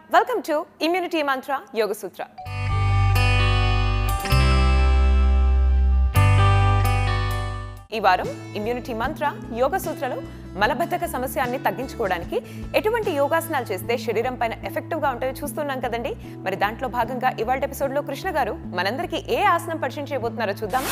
welcome to immunity మంత్ర యోగ సూత్ర ఈ వారం ఇమ్యూనిటీ మంత్ర యోగ సూత్రలో మలబద్ధక సమస్యాన్ని తగ్గించుకోవడానికి ఎటువంటి యోగాసనాలు చేస్తే శరీరం పైన ఎఫెక్టివ్ గా ఉంటాయో చూస్తున్నాం కదండి మరి దాంట్లో భాగంగా ఇవాళ ఎపిసోడ్ లో కృష్ణ గారు మనందరికీ ఏ ఆసనం పరిచయం చేయబోతున్నారో చూద్దాం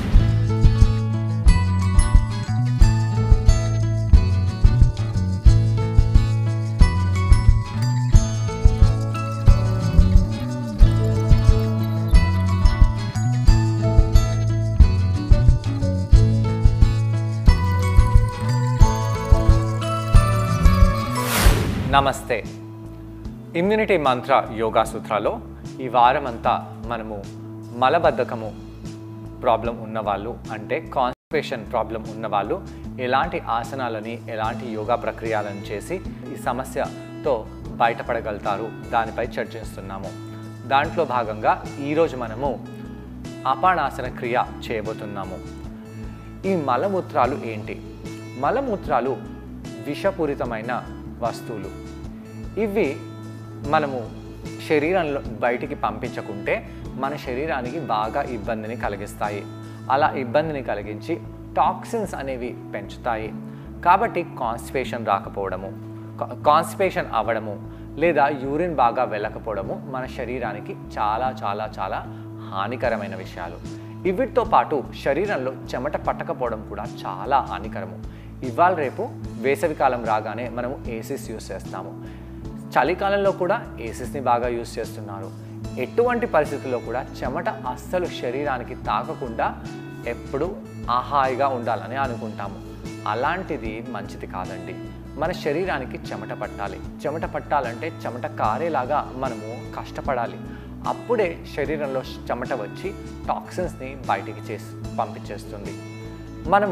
నమస్తే ఇమ్యూనిటీ మంత్ర యోగా సూత్రాలో ఈ వారం అంతా మనము మలబద్ధకము ప్రాబ్లం ఉన్నవాళ్ళు అంటే కాన్స్టిపేషన్ ప్రాబ్లం ఉన్నవాళ్ళు ఎలాంటి ఆసనాలని ఎలాంటి యోగా ప్రక్రియలను చేసి ఈ సమస్యతో బయటపడగలుగుతారు దానిపై చర్చిస్తున్నాము దాంట్లో భాగంగా ఈరోజు మనము అపానాసన క్రియ చేయబోతున్నాము ఈ మలమూత్రాలు ఏంటి మలమూత్రాలు విషపూరితమైన వస్తువులు ఇవి మనము శరీరంలో బయటికి పంపించకుంటే మన శరీరానికి బాగా ఇబ్బందిని కలిగిస్తాయి అలా ఇబ్బందిని కలిగించి టాక్సిన్స్ అనేవి పెంచుతాయి కాబట్టి కాన్స్టిపేషన్ రాకపోవడము కాన్స్టిపేషన్ అవ్వడము లేదా యూరిన్ బాగా వెళ్ళకపోవడము మన శరీరానికి చాలా చాలా చాలా హానికరమైన విషయాలు వీటితో పాటు శరీరంలో చెమట పట్టకపోవడం కూడా చాలా హానికరము ఇవాళ రేపు వేసవికాలం రాగానే మనము ఏసీస్ యూస్ చేస్తాము చలికాలంలో కూడా ఏసీస్ని బాగా యూస్ చేస్తున్నారు ఎటువంటి పరిస్థితుల్లో కూడా చెమట అస్సలు శరీరానికి తాకకుండా ఎప్పుడు ఆహాయిగా ఉండాలని అనుకుంటాము అలాంటిది మంచిది కాదండి మన శరీరానికి చెమట పట్టాలి చెమట పట్టాలంటే చెమట కారేలాగా మనము కష్టపడాలి అప్పుడే శరీరంలో చెమట వచ్చి టాక్సిన్స్ని బయటికి చేసి పంపించేస్తుంది మనము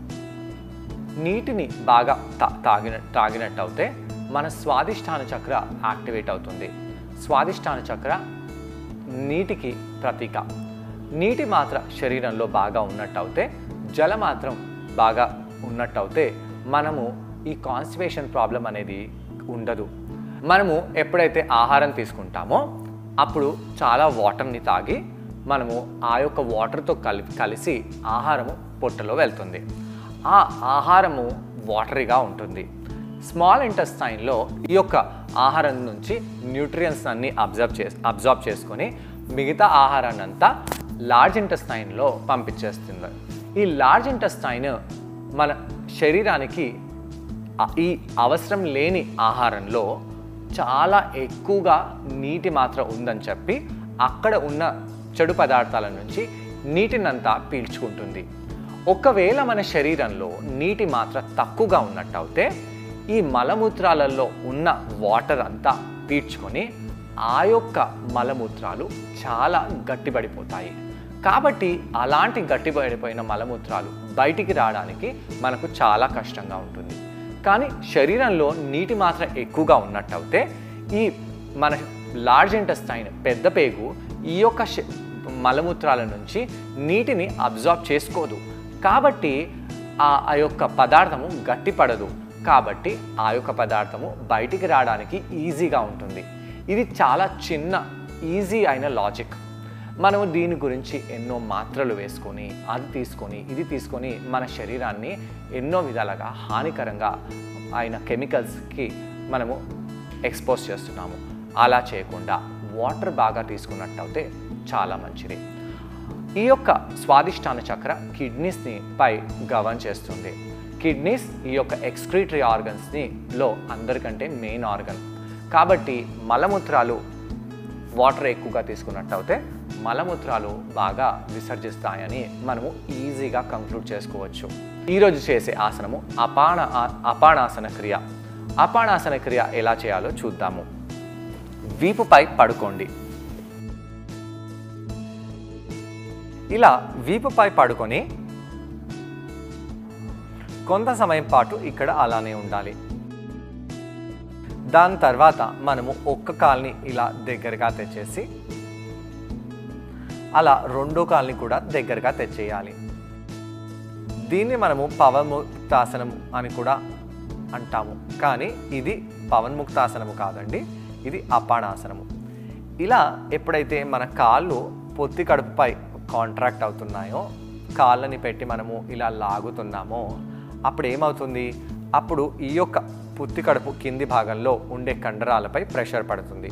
నీటిని బాగా తా తాగిన తాగినట్టు అయితే మన స్వాదిష్టాన చక్ర యాక్టివేట్ అవుతుంది స్వాదిష్టాన చక్ర నీటికి ప్రతీక నీటి మాత్ర శరీరంలో బాగా ఉన్నట్టు అయితే జల మాత్రం బాగా ఉన్నట్టు అయితే మనము ఈ కాన్స్టిపేషన్ ప్రాబ్లం అనేది ఉండదు మనము ఎప్పుడైతే ఆహారం తీసుకుంటామో అప్పుడు చాలా వాటర్ని తాగి మనము ఆ యొక్క వాటర్తో కలి కలిసి ఆహారము పొట్టలో వెళ్తుంది ఆ ఆహారము వాటరీగా ఉంటుంది స్మాల్ ఇంటెస్టైన్లో ఈ యొక్క ఆహారం నుంచి న్యూట్రియన్స్ అన్ని అబ్జర్వ్ చే అబ్జర్వ్ చేసుకొని మిగతా ఆహారాన్ని అంతా లార్జ్ ఇంటెస్టైన్లో పంపించేస్తుంది ఈ లార్జ్ ఇంటెస్టైన్ మన శరీరానికి ఆ- ఈ అవసరం లేని ఆహారంలో చాలా ఎక్కువగా నీటి మాత్ర ఉందని చెప్పి అక్కడ ఉన్న చెడు పదార్థాల నుంచి నీటినంతా పీల్చుకుంటుంది ఒకవేళ మన శరీరంలో నీటి మాత్ర తక్కువగా ఉన్నట్టు అయితే ఈ మలమూత్రాలలో ఉన్న వాటర్ అంతా పీల్చుకొని ఆ యొక్క మలమూత్రాలు చాలా గట్టిపడిపోతాయి కాబట్టి అలాంటి గట్టిపడిపోయిన మలమూత్రాలు బయటికి రావడానికి మనకు చాలా కష్టంగా ఉంటుంది కానీ శరీరంలో నీటి మాత్రం ఎక్కువగా ఉన్నట్టు అయితే ఈ మన లార్జ్ ఇంటెస్టైన్ పెద్ద పేగు ఈ యొక్క శ- మలమూత్రాల నుంచి నీటిని అబ్జార్బ్ చేసుకోదు కాబట్టి ఆ ఆ యొక్క పదార్థము గట్టిపడదు కాబట్టి ఆ యొక్క పదార్థము బయటికి రావడానికి ఈజీగా ఉంటుంది ఇది చాలా చిన్న ఈజీ అయిన లాజిక్ మనము దీని గురించి ఎన్నో మాత్రలు వేసుకొని అది తీసుకొని ఇది తీసుకొని మన శరీరాన్ని ఎన్నో విధాలుగా హానికరంగా అయిన కెమికల్స్కి మనము ఎక్స్పోజ్ చేస్తున్నాము అలా చేయకుండా వాటర్ బాగా తీసుకున్నట్టయితే చాలా మంచిది ఈ యొక్క స్వాదిష్టాన చక్ర కిడ్నీస్ని పై గవన్ చేస్తుంది కిడ్నీస్ ఈ యొక్క ఎక్స్క్రీటరీ ఆర్గన్స్ని లో అందరికంటే మెయిన్ ఆర్గన్ కాబట్టి మలమూత్రాలు వాటర్ ఎక్కువగా తీసుకున్నట్టయితే మలమూత్రాలు బాగా విసర్జిస్తాయని మనము ఈజీగా కంక్లూడ్ చేసుకోవచ్చు ఈరోజు చేసే ఆసనము అపాన ఆ- అపానాసన క్రియ అపానాసన క్రియ ఎలా చేయాలో చూద్దాము వీపుపై పడుకోండి ఇలా వీపుపై పడుకొని కొంత సమయం పాటు ఇక్కడ అలానే ఉండాలి దాని తర్వాత మనము ఒక్క కాల్ని ఇలా దగ్గరగా తెచ్చేసి అలా రెండో కాల్ని కూడా దగ్గరగా తెచ్చేయాలి దీన్ని మనము పవన్ముక్తాసనం అని కూడా అంటాము కానీ ఇది పవన్ముక్తాసనము కాదండి ఇది అపానాసనము ఇలా ఎప్పుడైతే మన కాళ్ళు పొత్తి కడుపుపై కాంట్రాక్ట్ అవుతున్నాయో కాళ్ళని పెట్టి మనము ఇలా లాగుతున్నామో అప్పుడు ఏమవుతుంది అప్పుడు ఈ యొక్క పుత్తి కడుపు కింది భాగంలో ఉండే కండరాలపై ప్రెషర్ పడుతుంది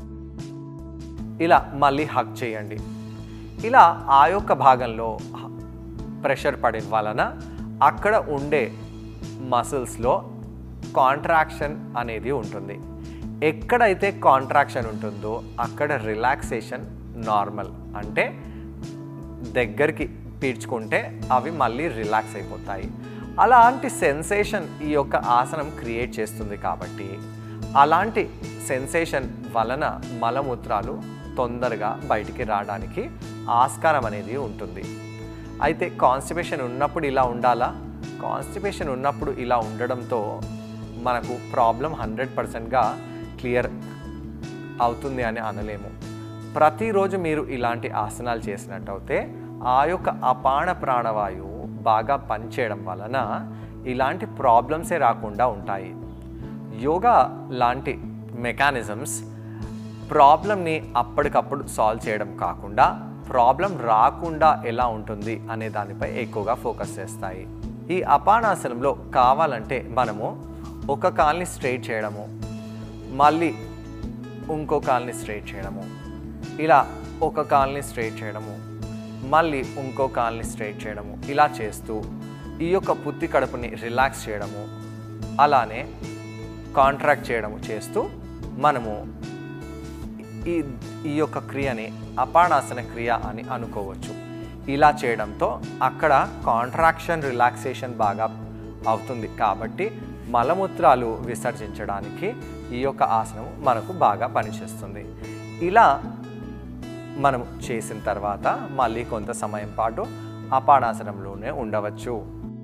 ఇలా మళ్ళీ హక్ చేయండి ఇలా ఆ యొక్క భాగంలో హ- ప్రెషర్ పడిన వలన అక్కడ ఉండే మసిల్స్లో కాంట్రాక్షన్ అనేది ఉంటుంది ఎక్కడైతే కాంట్రాక్షన్ ఉంటుందో అక్కడ రిలాక్సేషన్ నార్మల్ అంటే దగ్గరికి పీడ్చుకుంటే అవి మళ్ళీ రిలాక్స్ అయిపోతాయి అలాంటి సెన్సేషన్ ఈ యొక్క ఆసనం క్రియేట్ చేస్తుంది కాబట్టి అలాంటి సెన్సేషన్ వలన మలమూత్రాలు తొందరగా బయటికి రావడానికి ఆస్కారం అనేది ఉంటుంది అయితే కాన్స్టిపేషన్ ఉన్నప్పుడు ఇలా ఉండాలా కాన్స్టిపేషన్ ఉన్నప్పుడు ఇలా ఉండడంతో మనకు ప్రాబ్లం హండ్రెడ్ పర్సెంట్గా క్లియర్ అవుతుంది అని అనలేము ప్రతిరోజు మీరు ఇలాంటి ఆసనాలు చేసినట్టయితే ఆ యొక్క అపాన ప్రాణవాయువు బాగా పనిచేయడం వలన ఇలాంటి ప్రాబ్లమ్సే రాకుండా ఉంటాయి యోగా లాంటి మెకానిజమ్స్ ప్రాబ్లమ్ని అప్పటికప్పుడు సాల్వ్ చేయడం కాకుండా ప్రాబ్లం రాకుండా ఎలా ఉంటుంది అనే దానిపై ఎక్కువగా ఫోకస్ చేస్తాయి ఈ అపానాసనంలో కావాలంటే మనము ఒక కాల్ని స్ట్రైట్ చేయడము మళ్ళీ ఇంకో కాల్ని స్ట్రైట్ చేయడము ఇలా ఒక కాల్ని స్ట్రైట్ చేయడము మళ్ళీ ఇంకో కాల్ని స్ట్రైట్ చేయడము ఇలా చేస్తూ ఈ యొక్క పుత్తి కడుపుని రిలాక్స్ చేయడము అలానే కాంట్రాక్ట్ చేయడము చేస్తూ మనము ఈ ఈ యొక్క క్రియని అపానాసన క్రియ అని అనుకోవచ్చు ఇలా చేయడంతో అక్కడ కాంట్రాక్షన్ రిలాక్సేషన్ బాగా అవుతుంది కాబట్టి మలమూత్రాలు విసర్జించడానికి ఈ యొక్క ఆసనం మనకు బాగా పనిచేస్తుంది ఇలా మనం చేసిన తర్వాత మళ్ళీ కొంత సమయం పాటు అపానాసనంలోనే ఉండవచ్చు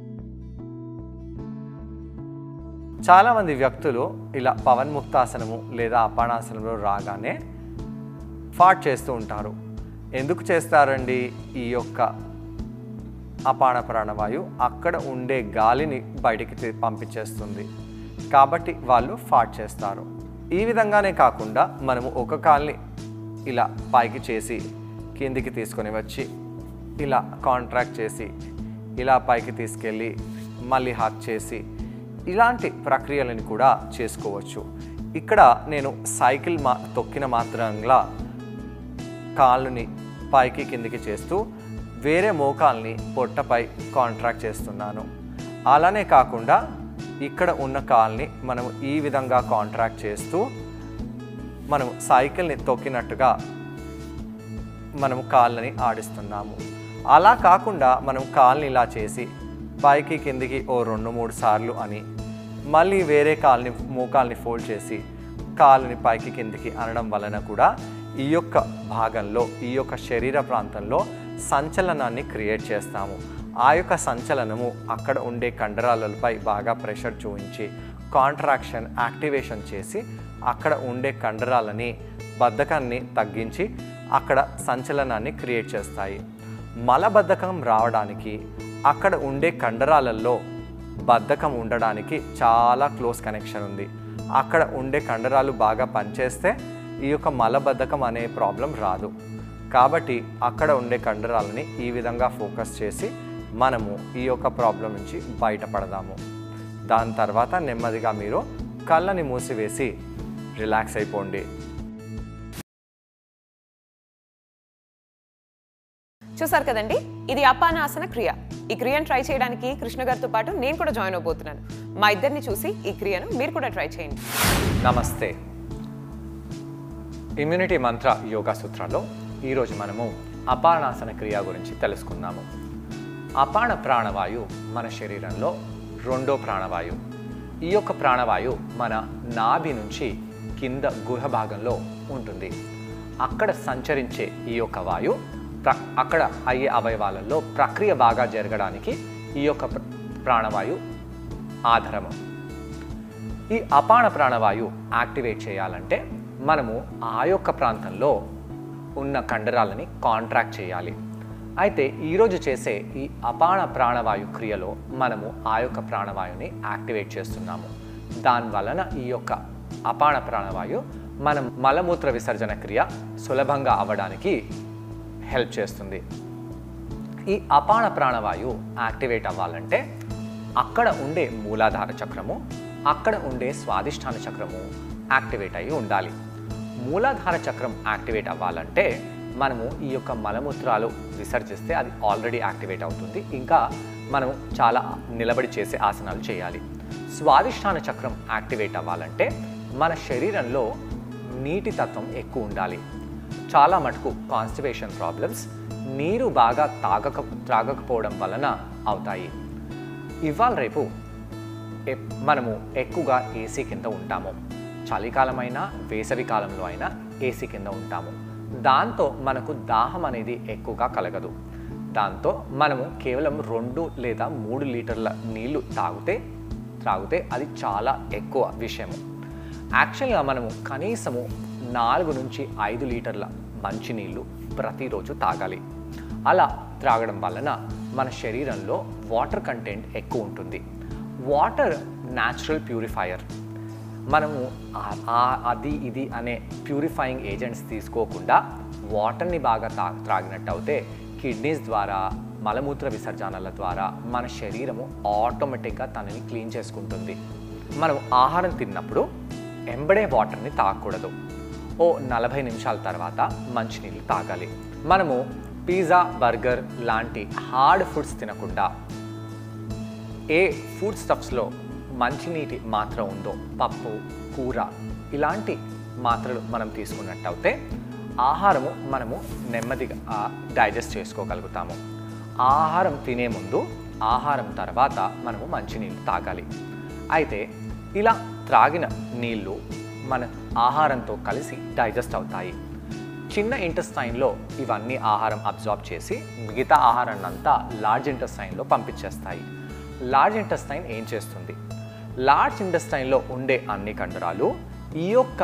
చాలామంది వ్యక్తులు ఇలా పవన్ముక్తాసనము లేదా అపానాసనంలో రాగానే ఫాట్ చేస్తూ ఉంటారు ఎందుకు చేస్తారండి ఈ యొక్క అపాన ప్రాణవాయు అక్కడ ఉండే గాలిని బయటికి తీ- పంపించేస్తుంది కాబట్టి వాళ్ళు ఫాట్ చేస్తారు ఈ విధంగానే కాకుండా మనము ఒక కాల్ని ఇలా పైకి చేసి కిందికి తీసుకొని వచ్చి ఇలా కాంట్రాక్ట్ చేసి ఇలా పైకి తీసుకెళ్ళి మళ్ళీ హాక్ చేసి ఇలాంటి ప్రక్రియలను కూడా చేసుకోవచ్చు ఇక్కడ నేను సైకిల్ మా తొక్కిన మాత్రంగా కాళ్ళని పైకి కిందికి చేస్తూ వేరే మోకాల్ని పొట్టపై కాంట్రాక్ట్ చేస్తున్నాను అలానే కాకుండా ఇక్కడ ఉన్న కాల్ని మనం ఈ విధంగా కాంట్రాక్ట్ చేస్తూ మనం సైకిల్ని తొక్కినట్టుగా మనము కాళ్ళని ఆడిస్తున్నాము అలా కాకుండా మనం కాల్ని ఇలా చేసి పైకి కిందికి ఓ రెండు మూడు సార్లు అని మళ్ళీ వేరే కాల్ని మోకాల్ని ఫోల్డ్ చేసి కాలుని పైకి కిందికి అనడం వలన కూడా ఈ యొక్క భాగంలో ఈ యొక్క శరీర ప్రాంతంలో సంచలనాన్ని క్రియేట్ చేస్తాము ఆ యొక్క సంచలనము అక్కడ ఉండే కండరాలపై బాగా ప్రెషర్ చూపించి కాంట్రాక్షన్ యాక్టివేషన్ చేసి అక్కడ ఉండే కండరాలని బద్ధకాన్ని తగ్గించి అక్కడ సంచలనాన్ని క్రియేట్ చేస్తాయి మలబద్ధకం రావడానికి అక్కడ ఉండే కండరాలలో బద్ధకం ఉండడానికి చాలా క్లోజ్ కనెక్షన్ ఉంది అక్కడ ఉండే కండరాలు బాగా పనిచేస్తే ఈ యొక్క మలబద్ధకం అనే ప్రాబ్లం రాదు కాబట్టి అక్కడ ఉండే కండరాలని ఈ విధంగా ఫోకస్ చేసి మనము ఈ యొక్క ప్రాబ్లం నుంచి బయటపడదాము దాని తర్వాత నెమ్మదిగా మీరు కళ్ళని మూసివేసి రిలాక్స్ అయిపోండి చూసారు కదండి ఇది అపానాసన క్రియ ఈ క్రియను ట్రై చేయడానికి కృష్ణ గారితో పాటు నేను కూడా జాయిన్ అవబోతున్నాను మా ఇద్దరిని చూసి ఈ క్రియను మీరు కూడా ట్రై చేయండి నమస్తే ఇమ్యూనిటీ మంత్ర యోగా సూత్రాల్లో ఈరోజు మనము అపానాసన క్రియ గురించి తెలుసుకుందాము అపాన ప్రాణవాయు మన శరీరంలో రెండో ప్రాణవాయు ఈ యొక్క ప్రాణవాయు మన నాభి నుంచి కింద గుహ భాగంలో ఉంటుంది అక్కడ సంచరించే ఈ యొక్క వాయు ప్ర అక్కడ అయ్యే అవయవాలలో ప్రక్రియ బాగా జరగడానికి ఈ యొక్క ప్ర- ప్రాణవాయు ఆధారము ఈ అపాన ప్రాణవాయు యాక్టివేట్ చేయాలంటే మనము ఆ యొక్క ప్రాంతంలో ఉన్న కండరాలని కాంట్రాక్ట్ చేయాలి అయితే ఈరోజు చేసే ఈ అపాన ప్రాణవాయు క్రియలో మనము ఆ యొక్క ప్రాణవాయుని యాక్టివేట్ చేస్తున్నాము దాని వలన ఈ యొక్క అపాన ప్రాణవాయు మనం మలమూత్ర విసర్జన క్రియ సులభంగా అవ్వడానికి హెల్ప్ చేస్తుంది ఈ అపాన ప్రాణవాయువు యాక్టివేట్ అవ్వాలంటే అక్కడ ఉండే మూలాధార చక్రము అక్కడ ఉండే స్వాదిష్టాన చక్రము యాక్టివేట్ అయి ఉండాలి మూలాధార చక్రం యాక్టివేట్ అవ్వాలంటే మనము ఈ యొక్క మలమూత్రాలు విసర్జిస్తే అది ఆల్రెడీ యాక్టివేట్ అవుతుంది ఇంకా మనం చాలా నిలబడి చేసే ఆసనాలు చేయాలి స్వాదిష్టాన చక్రం యాక్టివేట్ అవ్వాలంటే మన శరీరంలో నీటి తత్వం ఎక్కువ ఉండాలి చాలా మటుకు కాన్స్టిపేషన్ ప్రాబ్లమ్స్ నీరు బాగా తాగక త్రాగకపోవడం వలన అవుతాయి ఇవాళ రేపు ఎప్- మనము ఎక్కువగా ఏసీ కింద ఉంటాము చలికాలమైనా వేసవి కాలంలో అయినా ఏసీ కింద ఉంటాము దాంతో మనకు దాహం అనేది ఎక్కువగా కలగదు దాంతో మనము కేవలం రెండు లేదా మూడు లీటర్ల నీళ్లు తాగితే త్రాగితే అది చాలా ఎక్కువ విషయము యాక్చువల్గా మనము కనీసము నాలుగు నుంచి ఐదు లీటర్ల మంచినీళ్ళు ప్రతిరోజు తాగాలి అలా త్రాగడం వలన మన శరీరంలో వాటర్ కంటెంట్ ఎక్కువ ఉంటుంది వాటర్ న్యాచురల్ ప్యూరిఫైయర్ మనము ఆ- ఆ- అది ఇది అనే ప్యూరిఫైయింగ్ ఏజెంట్స్ తీసుకోకుండా వాటర్ని బాగా తా త్రాగినట్టు అయితే కిడ్నీస్ ద్వారా మలమూత్ర విసర్జనల ద్వారా మన శరీరము ఆటోమేటిక్గా తనని క్లీన్ చేసుకుంటుంది మనం ఆహారం తిన్నప్పుడు ఎంబడే వాటర్ని తాగకూడదు ఓ నలభై నిమిషాల తర్వాత మంచినీళ్ళు తాగాలి మనము పిజ్జా బర్గర్ లాంటి హార్డ్ ఫుడ్స్ తినకుండా ఏ ఫుడ్ స్టఫ్స్లో మంచినీటి మాత్ర ఉందో పప్పు కూర ఇలాంటి మాత్రలు మనం తీసుకున్నట్టయితే ఆహారము మనము నెమ్మదిగా డైజెస్ట్ చేసుకోగలుగుతాము ఆహారం తినే ముందు ఆహారం తర్వాత మనము మంచినీళ్ళు తాగాలి అయితే ఇలా త్రాగిన నీళ్ళు మన ఆహారంతో కలిసి డైజెస్ట్ అవుతాయి చిన్న ఇంటెస్టైన్లో ఇవన్నీ ఆహారం అబ్జార్బ్ చేసి మిగతా ఆహారాన్ని అంతా లార్జ్ ఇంటెస్టైన్లో పంపించేస్తాయి లార్జ్ ఇంటెస్టైన్ ఏం చేస్తుంది లార్జ్ ఇంటెస్టైన్లో ఉండే అన్ని కండరాలు ఈ యొక్క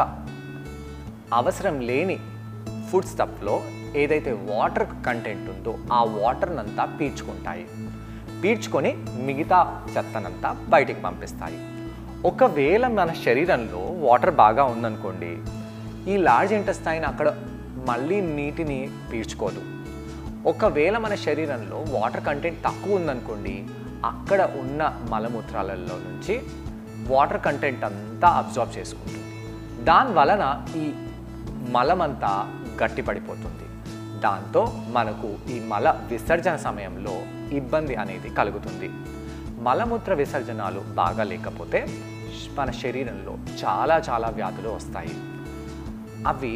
అవసరం లేని ఫుడ్ స్టఫ్లో ఏదైతే వాటర్ కంటెంట్ ఉందో ఆ వాటర్నంతా పీల్చుకుంటాయి పీల్చుకొని మిగతా చెత్తనంతా బయటికి పంపిస్తాయి ఒకవేళ మన శరీరంలో వాటర్ బాగా ఉందనుకోండి ఈ లార్జ్ ఇంటెస్టైన్ అక్కడ మళ్ళీ నీటిని పీల్చుకోదు ఒకవేళ మన శరీరంలో వాటర్ కంటెంట్ తక్కువ ఉందనుకోండి అక్కడ ఉన్న మలమూత్రాలలో నుంచి వాటర్ కంటెంట్ అంతా అబ్జార్బ్ చేసుకుంటుంది దాని వలన ఈ మలమంతా గట్టిపడిపోతుంది దాంతో మనకు ఈ మల విసర్జన సమయంలో ఇబ్బంది అనేది కలుగుతుంది మలమూత్ర విసర్జనాలు బాగా లేకపోతే మన శరీరంలో చాలా చాలా వ్యాధులు వస్తాయి అవి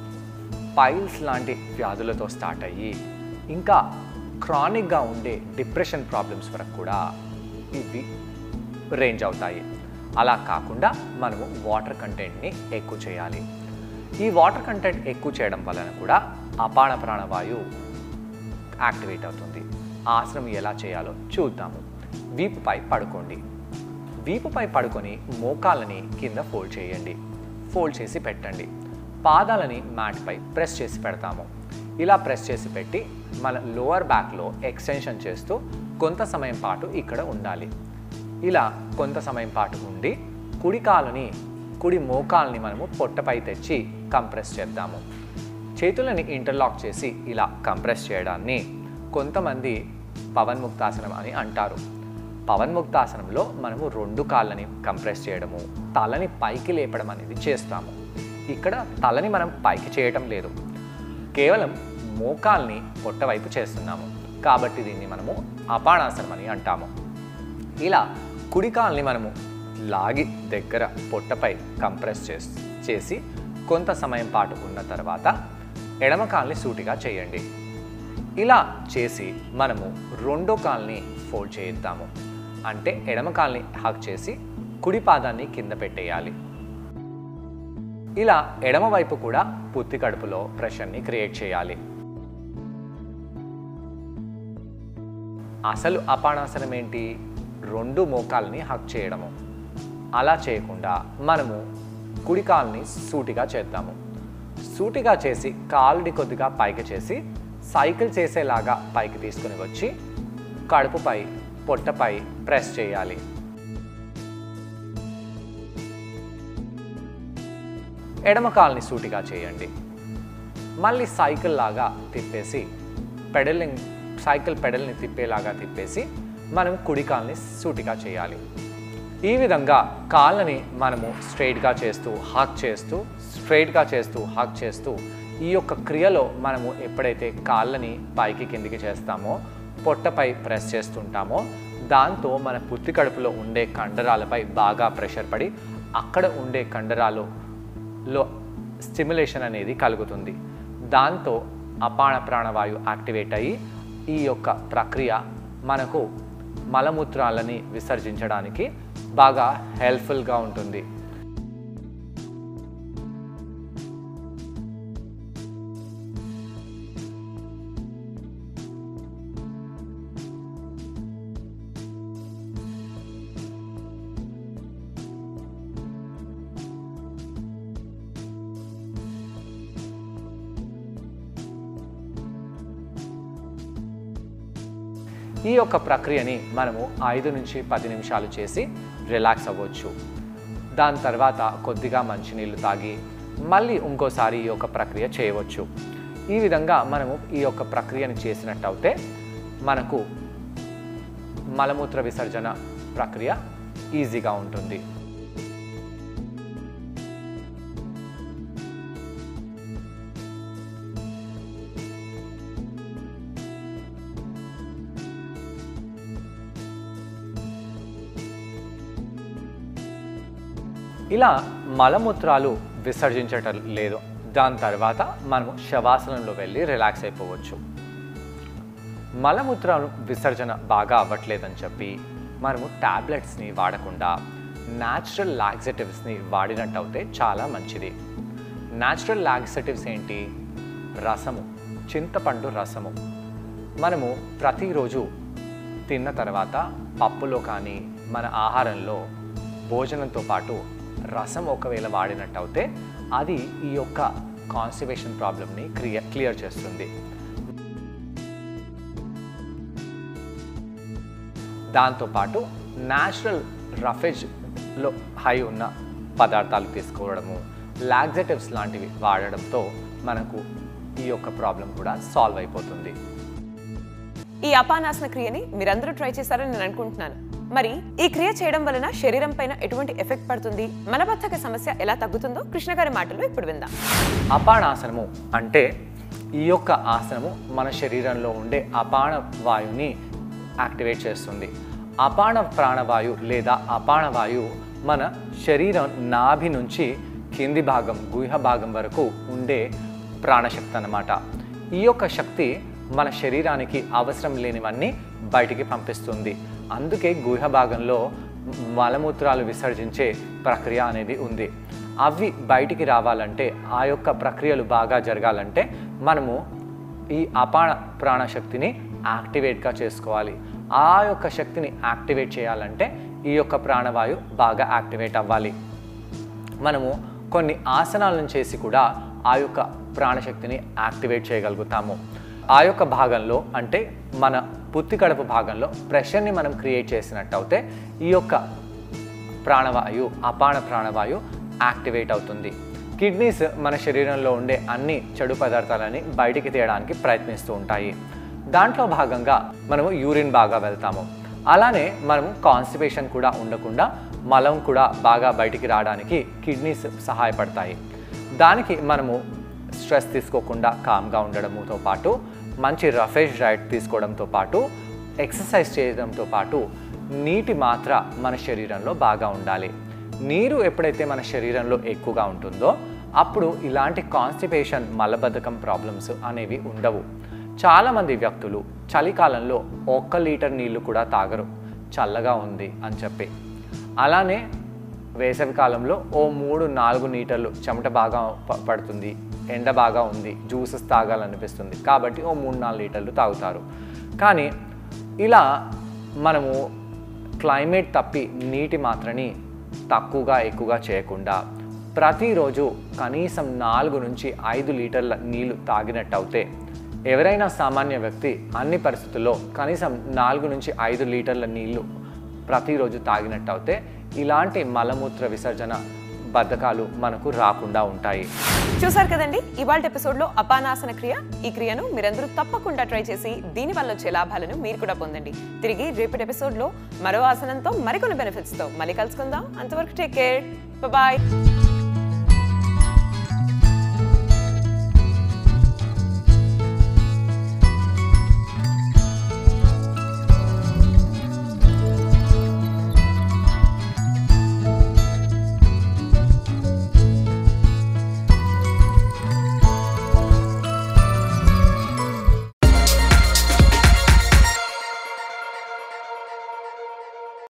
పైల్స్ లాంటి వ్యాధులతో స్టార్ట్ అయ్యి ఇంకా క్రానిక్గా ఉండే డిప్రెషన్ ప్రాబ్లమ్స్ వరకు కూడా ఇవి రేంజ్ అవుతాయి అలా కాకుండా మనము వాటర్ కంటెంట్ని ఎక్కువ చేయాలి ఈ వాటర్ కంటెంట్ ఎక్కువ చేయడం వలన కూడా అపాన ప్రాణవాయువు యాక్టివేట్ అవుతుంది ఆసనం ఎలా చేయాలో చూద్దాము వీపుపై పడుకోండి వీపుపై పడుకొని మోకాళ్ళని కింద ఫోల్డ్ చేయండి ఫోల్డ్ చేసి పెట్టండి పాదాలని మ్యాట్పై ప్రెస్ చేసి పెడతాము ఇలా ప్రెస్ చేసి పెట్టి మన లోవర్ బ్యాక్లో ఎక్స్టెన్షన్ చేస్తూ కొంత సమయం పాటు ఇక్కడ ఉండాలి ఇలా కొంత సమయం పాటు ఉండి కుడి కాలుని కుడి మోకాల్ని మనము పొట్టపై తెచ్చి కంప్రెస్ చేద్దాము చేతులని ఇంటర్లాక్ చేసి ఇలా కంప్రెస్ చేయడాన్ని కొంతమంది పవన్ముక్తాసనం అని అంటారు పవన్ముక్తాసనంలో మనము రెండు కాళ్ళని కంప్రెస్ చేయడము తలని పైకి లేపడం అనేది చేస్తాము ఇక్కడ తలని మనం పైకి చేయటం లేదు కేవలం మోకాల్ని పొట్టవైపు చేస్తున్నాము కాబట్టి దీన్ని మనము అపానాసనం అని అంటాము ఇలా కుడికాల్ని మనము లాగి దగ్గర పొట్టపై కంప్రెస్ చేసి చేసి కొంత సమయం పాటు ఉన్న తర్వాత ఎడమ కాల్ని సూటిగా చేయండి ఇలా చేసి మనము రెండో కాల్ని ఫోల్డ్ చేయిద్దాము అంటే ఎడమ కాల్ని హక్ చేసి కుడి పాదాన్ని కింద పెట్టేయాలి ఇలా ఎడమ వైపు కూడా పుత్తి కడుపులో ప్రెషర్ని క్రియేట్ చేయాలి అసలు అపానాసనం ఏంటి రెండు మోకాల్ని హక్ చేయడము అలా చేయకుండా మనము కుడి కాల్ని సూటిగా చేద్దాము సూటిగా చేసి కాలుని కొద్దిగా పైకి చేసి సైకిల్ చేసేలాగా పైకి తీసుకుని వచ్చి కడుపుపై పొట్టపై ప్రెస్ చేయాలి ఎడమ కాల్ని సూటిగా చేయండి మళ్ళీ సైకిల్ లాగా తిప్పేసి పెడలింగ్ సైకిల్ పెడల్ని తిప్పేలాగా తిప్పేసి మనం కుడి కాల్ని సూటిగా చేయాలి ఈ విధంగా కాళ్ళని మనము స్ట్రైట్గా చేస్తూ హాక్ చేస్తూ స్ట్రైట్గా చేస్తూ హాక్ చేస్తూ ఈ యొక్క క్రియలో మనము ఎప్పుడైతే కాళ్ళని పైకి కిందికి చేస్తామో పొట్టపై ప్రెస్ చేస్తుంటామో దాంతో మన పుత్తి కడుపులో ఉండే కండరాలపై బాగా ప్రెషర్ పడి అక్కడ ఉండే కండరాలులో స్టిమ్యులేషన్ అనేది కలుగుతుంది దాంతో అపాన ప్రాణవాయు యాక్టివేట్ అయ్యి ఈ యొక్క ప్రక్రియ మనకు మలమూత్రాలని విసర్జించడానికి బాగా హెల్ప్ఫుల్గా ఉంటుంది ఈ యొక్క ప్రక్రియని మనము ఐదు నుంచి పది నిమిషాలు చేసి రిలాక్స్ అవ్వచ్చు దాని తర్వాత కొద్దిగా మంచినీళ్ళు తాగి మళ్ళీ ఇంకోసారి ఈ యొక్క ప్రక్రియ చేయవచ్చు ఈ విధంగా మనము ఈ యొక్క ప్రక్రియను చేసినట్టయితే మనకు మలమూత్ర విసర్జన ప్రక్రియ ఈజీగా ఉంటుంది ఇలా మలమూత్రాలు విసర్జించటం లేదు దాని తర్వాత మనము శవాసనంలో వెళ్ళి రిలాక్స్ అయిపోవచ్చు మలమూత్రాలు విసర్జన బాగా అవ్వట్లేదని చెప్పి మనము టాబ్లెట్స్ని వాడకుండా న్యాచురల్ లాక్సేటివ్స్ని వాడినట్టు అయితే చాలా మంచిది న్యాచురల్ లాక్సేటివ్స్ ఏంటి రసము చింతపండు రసము మనము ప్రతిరోజు తిన్న తర్వాత పప్పులో కానీ మన ఆహారంలో భోజనంతో పాటు రసం ఒకవేళ వాడినట్టయితే అది ఈ యొక్క కాన్స్టిపేషన్ ప్రాబ్లమ్ని క్లియర్ క్లియర్ చేస్తుంది దాంతోపాటు న్యాచురల్ రఫేజ్లో హై ఉన్న పదార్థాలు తీసుకోవడము లాక్సేటివ్స్ లాంటివి వాడడంతో మనకు ఈ యొక్క ప్రాబ్లం కూడా సాల్వ్ అయిపోతుంది ఈ అపానాసన క్రియని మీరందరూ ట్రై చేశారని నేను అనుకుంటున్నాను మరి ఈ క్రియ చేయడం వలన శరీరం పైన ఎటువంటి ఎఫెక్ట్ పడుతుంది మలబద్ధక సమస్య ఎలా తగ్గుతుందో కృష్ణ గారి మాటల్లో ఇప్పుడు విందాం అపానాసనము అంటే ఈ యొక్క ఆసనము మన శరీరంలో ఉండే అపాన వాయుని యాక్టివేట్ చేస్తుంది అపాన ప్రాణవాయు లేదా అపాన వాయువు మన శరీరం నాభి నుంచి కింది భాగం గుహ భాగం వరకు ఉండే ప్రాణశక్తి అన్నమాట ఈ యొక్క శక్తి మన శరీరానికి అవసరం లేనివన్నీ బయటికి పంపిస్తుంది అందుకే గుహ భాగంలో మలమూత్రాలు విసర్జించే ప్రక్రియ అనేది ఉంది అవి బయటికి రావాలంటే ఆ యొక్క ప్రక్రియలు బాగా జరగాలంటే మనము ఈ అపాన ప్రాణశక్తిని యాక్టివేట్గా చేసుకోవాలి ఆ యొక్క శక్తిని యాక్టివేట్ చేయాలంటే ఈ యొక్క ప్రాణవాయు బాగా యాక్టివేట్ అవ్వాలి మనము కొన్ని ఆసనాలను చేసి కూడా ఆ యొక్క ప్రాణశక్తిని యాక్టివేట్ చేయగలుగుతాము ఆ యొక్క భాగంలో అంటే మన పుత్తి కడుపు భాగంలో ప్రెషర్ని మనం క్రియేట్ చేసినట్టు అయితే ఈ యొక్క ప్రాణవాయు అపాన ప్రాణవాయు యాక్టివేట్ అవుతుంది కిడ్నీస్ మన శరీరంలో ఉండే అన్ని చెడు పదార్థాలని బయటికి తీయడానికి ప్రయత్నిస్తూ ఉంటాయి దాంట్లో భాగంగా మనము యూరిన్ బాగా వెళ్తాము అలానే మనము కాన్స్టిపేషన్ కూడా ఉండకుండా మలం కూడా బాగా బయటికి రావడానికి కిడ్నీస్ సహాయపడతాయి దానికి మనము స్ట్రెస్ తీసుకోకుండా కామ్గా ఉండడంతో పాటు మంచి రఫేష్ డైట్ తీసుకోవడంతో పాటు ఎక్సర్సైజ్ చేయడంతో పాటు నీటి మాత్ర మన శరీరంలో బాగా ఉండాలి నీరు ఎప్పుడైతే మన శరీరంలో ఎక్కువగా ఉంటుందో అప్పుడు ఇలాంటి కాన్స్టిపేషన్ మలబద్ధకం ప్రాబ్లమ్స్ అనేవి ఉండవు చాలామంది వ్యక్తులు చలికాలంలో ఒక్క లీటర్ నీళ్లు కూడా తాగరు చల్లగా ఉంది అని చెప్పి అలానే వేసవి కాలంలో ఓ మూడు నాలుగు లీటర్లు చెమట బాగా ప- పడుతుంది ఎండ బాగా ఉంది జ్యూసెస్ తాగాలనిపిస్తుంది కాబట్టి ఓ మూడు నాలుగు లీటర్లు తాగుతారు కానీ ఇలా మనము క్లైమేట్ తప్పి నీటి మాత్రని తక్కువగా ఎక్కువగా చేయకుండా ప్రతిరోజు కనీసం నాలుగు నుంచి ఐదు లీటర్ల నీళ్లు తాగినట్టు అవుతే ఎవరైనా సామాన్య వ్యక్తి అన్ని పరిస్థితుల్లో కనీసం నాలుగు నుంచి ఐదు లీటర్ల నీళ్లు ప్రతిరోజు తాగినట్టు అవుతే ఇలాంటి మలమూత్ర విసర్జన బద్ధకాలు మనకు రాకుండా ఉంటాయి చూసారు కదండి ఇవాళ ఎపిసోడ్లో అపానాసన క్రియ ఈ క్రియను మీరందరూ తప్పకుండా ట్రై చేసి దీని వల్ల వచ్చే లాభాలను మీరు కూడా పొందండి తిరిగి రేపటి ఎపిసోడ్లో మరో ఆసనంతో మరికొన్ని బెనిఫిట్స్తో మళ్ళీ కలుసుకుందాం అంతవరకు టేక్ కేర్ బాయ్